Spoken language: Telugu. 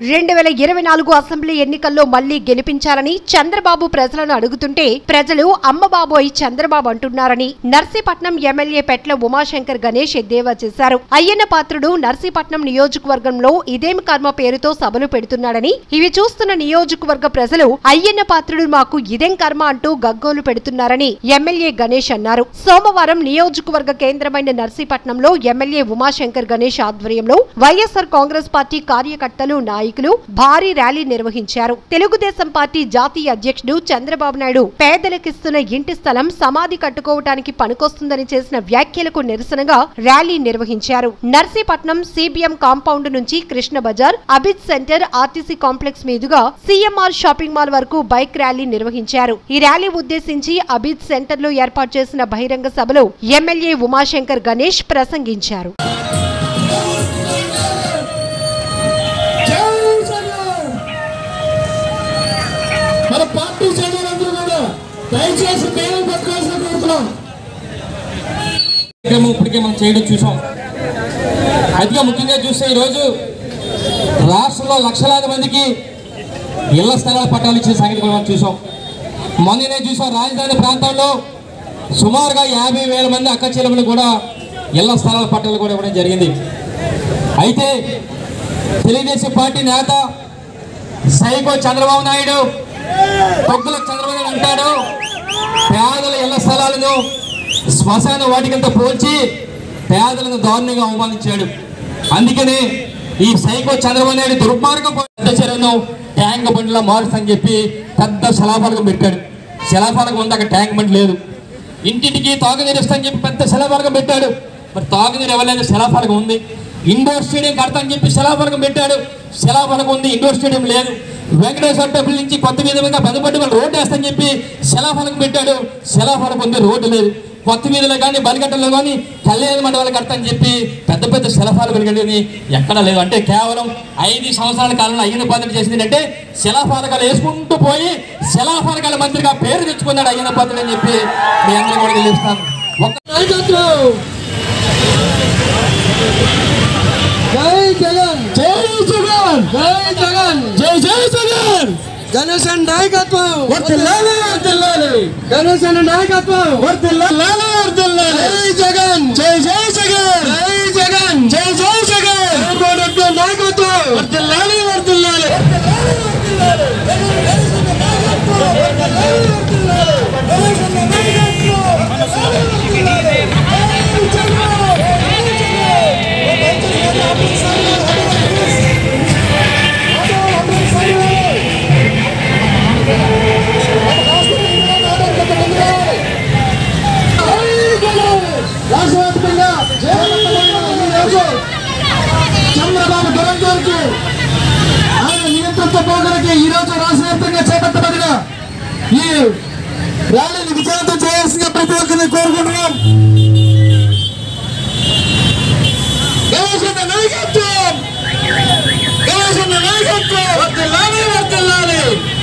రెండు వేల ఇరవై నాలుగు అసెంబ్లీ ఎన్నికల్లో మళ్లీ గెలిపించాలని చంద్రబాబు ప్రజలను అడుగుతుంటే ప్రజలు అమ్మబాబోయ్ చంద్రబాబు అంటున్నారని నర్సీపట్నం ఎమ్మెల్యే పెట్ల ఉమాశంకర్ గణేష్ ఎద్దేవా చేశారు అయ్యన్న పాత్రుడు నర్సీపట్నం నియోజకవర్గంలో ఇదేం కర్మ పేరుతో సభలు పెడుతున్నాడని ఇవి చూస్తున్న నియోజకవర్గ ప్రజలు అయ్యన్న పాత్రుడు మాకు ఇదేం కర్మ అంటూ గగ్గోలు పెడుతున్నారని ఎమ్మెల్యే గణేష్ అన్నారు సోమవారం నియోజకవర్గ కేంద్రమైన నర్సీపట్నంలో ఎమ్మెల్యే ఉమాశంకర్ గణేష్ ఆధ్వర్యంలో వైఎస్ఆర్ కాంగ్రెస్ పార్టీ కార్యకర్తలు నాయకులు భారీ ర్యాలీ నిర్వహించారు తెలుగుదేశం పార్టీ జాతీయ అధ్యక్షుడు చంద్రబాబు నాయుడు పేదలకిస్తున్న ఇంటి స్థలం సమాధి కట్టుకోవటానికి పనికొస్తుందని చేసిన వ్యాఖ్యలకు నిరసనగా ర్యాలీ నిర్వహించారు నర్సీపట్నం సిబిఎం కాంపౌండ్ నుంచి Krishna Bazar Abid centre RTC complex మీదుగా సిఎంఆర్ షాపింగ్ మాల్ వరకు బైక్ ర్యాలీ నిర్వహించారు ఈ ర్యాలీ ఉద్దేశించి అబిద్ సెంటర్ లో ఏర్పాటు చేసిన బహిరంగ సభలో ఎమ్మెల్యే ఉమాశంకర్ గణేష్ ప్రసంగించారు జై జగన్ మన పార్టీ సైనికులందరూ కూడా దయచేసి మేము పట్టుకోవాల్సిన కోరుతున్నాం కార్యక్రమం ఇప్పటికే మనం చేయడం చూసాం అతిగా ముఖ్యంగా చూస్తే ఈరోజు రాష్ట్రంలో లక్షలాది మందికి ఇళ్ల స్థలాల పట్టాలు ఇచ్చిన సంగతి కూడా మనం చూసాం మొన్ననే చూసాం రాజధాని ప్రాంతంలో సుమారుగా యాభై వేల మంది అక్క చెల్లెములు కూడా ఇళ్ల స్థలాల పట్టాలు కూడా ఇవ్వడం జరిగింది అయితే తెలుగుదేశం పార్టీ నేత సైకో చంద్రబాబు నాయుడు తొగ్గుల చంద్రబాబు నాయుడు అంటాడు పేదల ఇళ్ల స్థలాలను శ్మశాన వాటికంతా పోల్చి పేదలను దారుణంగా అవమానించాడు అందుకనే ఈ సైకో చంద్రబాబు నాయుడు దుర్మార్గం పెద్ద చెరువును ట్యాంక్ బండిలా మారుస్తని చెప్పి పెద్ద శిలాఫలకం పెట్టాడు శిలాఫలకం ఉంది అక్కడ ట్యాంక్ బండి లేదు ఇంటింటికి తాగునీరు ఇస్తానని చెప్పి పెద్ద శిలాఫలకం పెట్టాడు మరి తాగునీరు ఇవ్వలేదు శిలాఫలకం ఉంది ఇండోర్ స్టేడియం కడతానని చెప్పి శిలాఫలకం పెట్టాడు శిలాఫలకం ఉంది ఇండోర్ స్టేడియం లేదు వెంకటేశ్వర టెంపుల్ నుంచి కొత్త మీద మీద పెద్దపట్టి వాళ్ళు రోడ్డు వేస్తానని చెప్పి శిలాఫలకం పెట్టాడు శిలాఫలకం ఉంది రోడ్డు లేదు కొత్త వీధిలో కానీ బలిగట్టలో కానీ కళ్యాణ మండపాలు కడతానని చెప్పి పెద్ద పెద్ద శిలఫాలు వెలిగడని ఎక్కడా లేదు అంటే కేవలం ఐదు సంవత్సరాల కాలంలో అయ్యన పాత్ర చేసింది అంటే శిలాఫాలకాలు వేసుకుంటూ పోయి శిలాఫాలకాల మంత్రిగా పేరు తెచ్చుకున్నాడు అయ్యన పాత్ర అని చెప్పి మీ అందరూ కూడా తెలియస్తాను ఒక్క నాయకత్వం జై జగన్ జై జగన్ జై జగన్ జై జై జగన్ జనసేన నాయకత్వం వర్ధిల్లాలి వర్ధిల్లాలి జనసేన నాయకత్వం వర్ధిల్లాలి వర్ధిల్లాలి జై జగన్ జై జై జగన్ జై జగన్ జై జై జగన్ జగన్ నాయకత్వం వర్ధిల్లాలి వర్ధిల్లాలి రాష్ట్ర వ్యాప్తంగా చేపట్టబడిన ఈ రోజు చంద్రబాబు దురందరికి ఆయన నియంత్రణతో పోగలిగి ఈ రోజు రాష్ట్ర వ్యాప్తంగా చేపట్టబడిన ఈ ర్యాలీని విజయవంతం చేయాల్సిందిగా ప్రతి ఒక్కరిని కోరుకుంటున్నాం గణేశన్న నాయకత్వం గణేశన్న నాయకత్వం వర్ధిల్లాలి వర్ధిల్లాలి